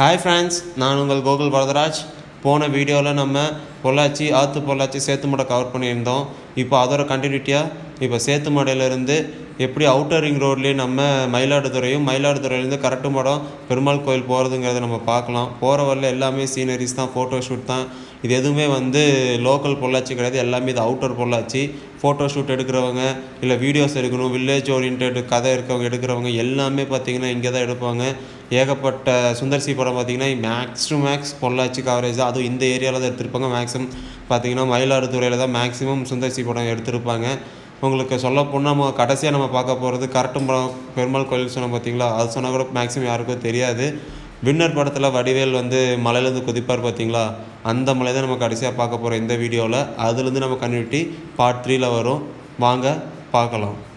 hi friends நான் உங்கள் கோகுல் வரதராஜ் போன வீடியோவில் நம்ம பொள்ளாச்சி ஆற்று பொள்ளாச்சி சேத்துமடை கவர் பண்ணியிருந்தோம் இப்போ அதோட கண்டினியூட்டியாக இப்போ சேத்துமடையிலேருந்து எப்படி அவுட்டர் ரிங் ரோட்லேயே நம்ம மயிலாடுதுறையும் மயிலாடுதுறையிலேருந்து கரட்டுமடம் பெருமாள் கோயில் போகிறதுங்கிறத நம்ம பார்க்கலாம் போகிற வரல எல்லாமே சீனரிஸ் தான் ஃபோட்டோ ஷூட் தான் இது எதுவுமே வந்து லோக்கல் பொள்ளாச்சி கிடையாது எல்லாமே இது அவுட்டர் பொள்ளாச்சி ஃபோட்டோ ஷூட் எடுக்கிறவங்க இல்லை வீடியோஸ் எடுக்கணும் வில்லேஜ் ஓரியன்ட் கதை இருக்கவங்க எடுக்கிறவங்க எல்லாமே பார்த்தீங்கன்னா இங்கே தான் எடுப்பாங்க ஏகப்பட்ட சுந்தர்சி படம் பார்த்தீங்கன்னா max to max Pollachi coverage தான் அதுவும் இந்த ஏரியாவில் தான் எடுத்திருப்பாங்க மேக்ஸிமம் பார்த்தீங்கன்னா மயிலாடுதுறையில் தான் மேக்ஸிமம் சுந்தர்சி படம் எடுத்திருப்பாங்க உங்களுக்கு சொல்ல போனால் நம்ம கடைசியாக நம்ம பார்க்க போகிறது கரட்டும்பரம் பெருமாள் கோயில் சொன்னோம் பார்த்தீங்களா அது சொன்னால் கூட மேக்ஸிமம் யாருக்கும் தெரியாது வின்னர் படத்தில் வடிவேல் வந்து மலையிலேருந்து குதிப்பார் பார்த்தீங்களா அந்த மலை தான் நம்ம கடைசியாக பார்க்க போகிறோம் இந்த வீடியோவில் அதுலேருந்து நம்ம கன்னியூட்டி பார்ட் த்ரீல வரும் வாங்க பார்க்கலாம்